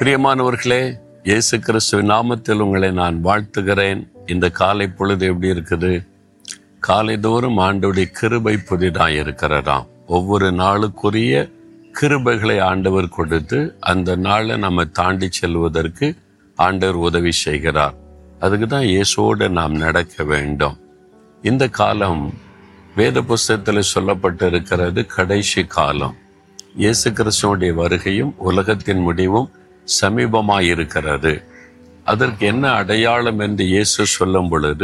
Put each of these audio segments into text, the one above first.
பிரியமானவர்களே இயேசு கிறிஸ்துவின் நாமத்தில் உங்களை நான் வாழ்த்துகிறேன் இந்த காலை பொழுது எப்படி இருக்குது காலைதோறும் ஆண்டோடைய கிருபை புதிதாக இருக்கிறதாம் ஒவ்வொரு நாளுக்குரிய கிருபைகளை ஆண்டவர் கொடுத்து அந்த நாளை நம்ம தாண்டி செல்வதற்கு ஆண்டவர் உதவி செய்கிறார் அதுக்கு தான் இயேசுவோடு நாம் நடக்க வேண்டும் இந்த காலம் வேத புஸ்தகத்தில் சொல்லப்பட்டு இருக்கிறது கடைசி காலம் இயேசு கிறிஸ்துவனுடைய வருகையும் உலகத்தின் முடிவும் சமீபமாயிருக்கிறது அதற்கு என்ன அடையாளம் என்று இயேசு சொல்லும் பொழுது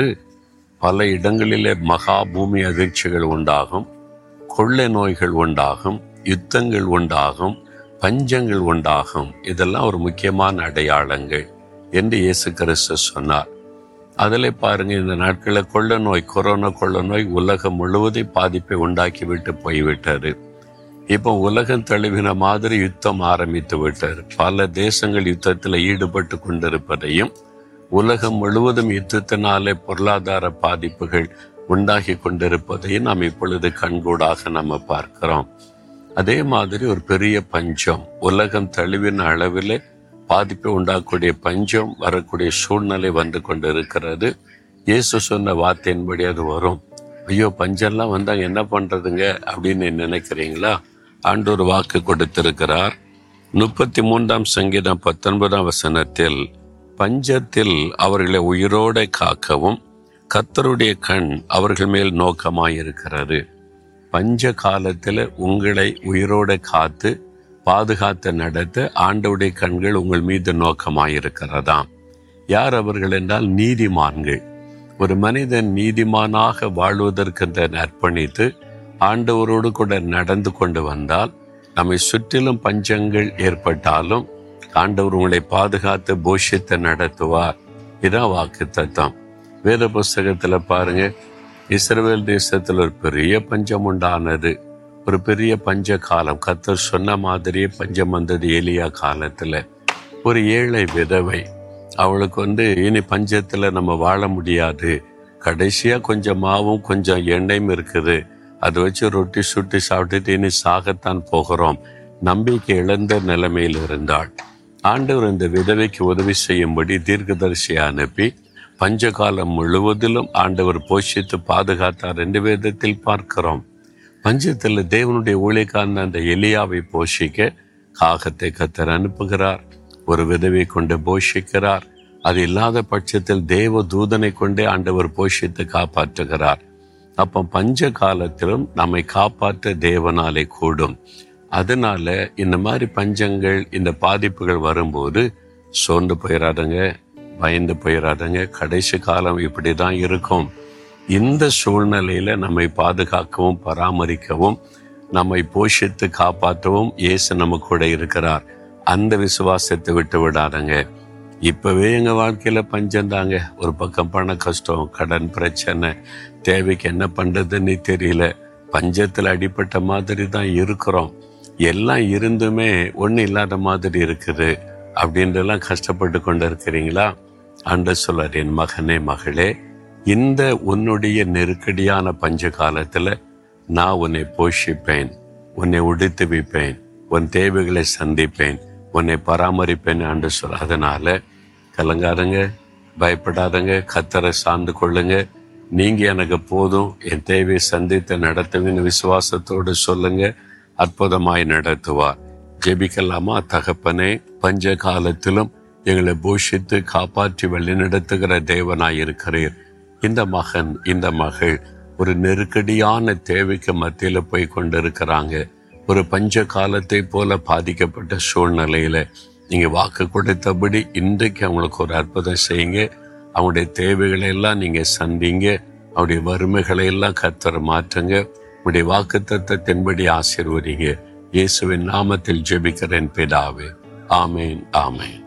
பல இடங்களிலே மகா பூமி அதிர்ச்சிகள் உண்டாகும் கொள்ளை நோய்கள் உண்டாகும் யுத்தங்கள் உண்டாகும் பஞ்சங்கள் உண்டாகும் இதெல்லாம் ஒரு முக்கியமான அடையாளங்கள் என்று இயேசு கிறிஸ்து சொன்னார் அதில் பாருங்க இந்த நாட்களில் கொள்ள நோய் கொரோனா கொள்ள நோய் உலகம் முழுவதும் பாதிப்பை உண்டாக்கி விட்டு போய்விட்டது இப்போ உலகம் தழுவின மாதிரி யுத்தம் ஆரம்பித்து விட்டார் பல தேசங்கள் யுத்தத்தில் ஈடுபட்டு கொண்டிருப்பதையும் உலகம் முழுவதும் யுத்தத்தினாலே பொருளாதார பாதிப்புகள் உண்டாகி கொண்டிருப்பதையும் நாம் இப்பொழுது கண்கூடாக நம்ம பார்க்கிறோம் அதே மாதிரி ஒரு பெரிய பஞ்சம் உலகம் தழுவின அளவில் பாதிப்பை உண்டாக்கக்கூடிய பஞ்சம் வரக்கூடிய சூழ்நிலை வந்து கொண்டிருக்கிறது இயேசு சொன்ன வார்த்தையின்படி அது வரும் ஐயோ பஞ்சம்லாம் வந்தாங்க என்ன பண்றதுங்க அப்படின்னு நினைக்கிறீங்களா ஆண்டோர் வாக்கு கொடுத்திருக்கிறார் முப்பத்தி மூன்றாம் சங்கீதம் பத்தொன்பதாம் வசனத்தில் பஞ்சத்தில் அவர்களை உயிரோட காக்கவும் கத்தருடைய கண் அவர்கள் மேல் நோக்கமாயிருக்கிறது பஞ்ச காலத்தில் உங்களை உயிரோட காத்து பாதுகாத்து நடத்த ஆண்டவுடைய கண்கள் உங்கள் மீது நோக்கமாயிருக்கிறதாம் யார் அவர்கள் என்றால் நீதிமான்கள் ஒரு மனிதன் நீதிமானாக வாழ்வதற்கு அர்ப்பணித்து ஆண்டவரோடு கூட நடந்து கொண்டு வந்தால் நம்மை சுற்றிலும் பஞ்சங்கள் ஏற்பட்டாலும் ஆண்டவர் உங்களை பாதுகாத்து போஷித்து நடத்துவார் இதான் வாக்கு தத்தம் வேத புஸ்தகத்துல பாருங்க இஸ்ரவேல் தேசத்தில் ஒரு பெரிய பஞ்சம் உண்டானது ஒரு பெரிய பஞ்ச காலம் கத்தர் சொன்ன மாதிரியே பஞ்சம் வந்தது எலியா காலத்துல ஒரு ஏழை விதவை அவளுக்கு வந்து இனி பஞ்சத்துல நம்ம வாழ முடியாது கடைசியா கொஞ்சம் மாவும் கொஞ்சம் எண்ணெயும் இருக்குது அதை வச்சு ரொட்டி சுட்டி சாப்பிட்டுட்டு இனி சாகத்தான் போகிறோம் நம்பிக்கை இழந்த நிலைமையில் இருந்தாள் ஆண்டவர் இந்த விதவைக்கு உதவி செய்யும்படி தீர்க்கதரிசியை அனுப்பி பஞ்சகாலம் முழுவதிலும் ஆண்டவர் போஷித்து பாதுகாத்தார் என்று வேதத்தில் பார்க்கிறோம் பஞ்சத்தில் தேவனுடைய ஊழியக்காரன் அந்த எலியாவை போஷிக்க காகத்தை கத்தர் அனுப்புகிறார் ஒரு விதவை கொண்டு போஷிக்கிறார் அது இல்லாத பட்சத்தில் தேவ தூதனை கொண்டே ஆண்டவர் போஷித்து காப்பாற்றுகிறார் அப்போ பஞ்ச காலத்திலும் நம்மை காப்பாற்ற தேவனாலே கூடும் அதனால இந்த மாதிரி பஞ்சங்கள் இந்த பாதிப்புகள் வரும்போது சோர்ந்து போயிடாதுங்க பயந்து போயிடாதுங்க கடைசி காலம் இப்படி தான் இருக்கும் இந்த சூழ்நிலையில நம்மை பாதுகாக்கவும் பராமரிக்கவும் நம்மை போஷித்து காப்பாற்றவும் இயேசு நம்ம கூட இருக்கிறார் அந்த விசுவாசத்தை விட்டு விடாதங்க இப்பவே எங்க வாழ்க்கையில பஞ்சம் தாங்க ஒரு பக்கம் பண கஷ்டம் கடன் பிரச்சனை தேவைக்கு என்ன பண்றதுன்னு தெரியல பஞ்சத்துல அடிப்பட்ட மாதிரி தான் இருக்கிறோம் எல்லாம் இருந்துமே ஒண்ணு இல்லாத மாதிரி இருக்குது அப்படின்றெல்லாம் கஷ்டப்பட்டு கொண்டு இருக்கிறீங்களா அன்று சொல்லார் என் மகனே மகளே இந்த உன்னுடைய நெருக்கடியான பஞ்ச காலத்துல நான் உன்னை போஷிப்பேன் உன்னை உடுத்து வைப்பேன் உன் தேவைகளை சந்திப்பேன் உன்னை பராமரிப்பேன் என்று சொல்ல அதனால கலங்காதங்க பயப்படாதங்க கத்தரை சார்ந்து கொள்ளுங்க நீங்க எனக்கு போதும் என் தேவையை சந்தித்து நடத்துவீன்னு விசுவாசத்தோடு சொல்லுங்க அற்புதமாய் நடத்துவார் ஜெபிக்கலாமா தகப்பனே பஞ்ச காலத்திலும் எங்களை பூஷித்து காப்பாற்றி வழிநடத்துகிற தேவனாய் இருக்கிறீர் இந்த மகன் இந்த மகள் ஒரு நெருக்கடியான தேவைக்கு மத்தியில போய் கொண்டிருக்கிறாங்க ஒரு பஞ்ச காலத்தை போல பாதிக்கப்பட்ட சூழ்நிலையில நீங்க வாக்கு கொடுத்தபடி இன்றைக்கு அவங்களுக்கு ஒரு அற்புதம் செய்யுங்க அவங்களுடைய தேவைகளை எல்லாம் நீங்க சந்திங்க அவருடைய வறுமைகளை எல்லாம் கத்தர மாற்றுங்க உடைய வாக்கு தத்தத்தின்படி ஆசீர்வதிங்க இயேசுவின் நாமத்தில் ஜெபிக்கிறேன் பிதாவே ஆமேன் ஆமேன்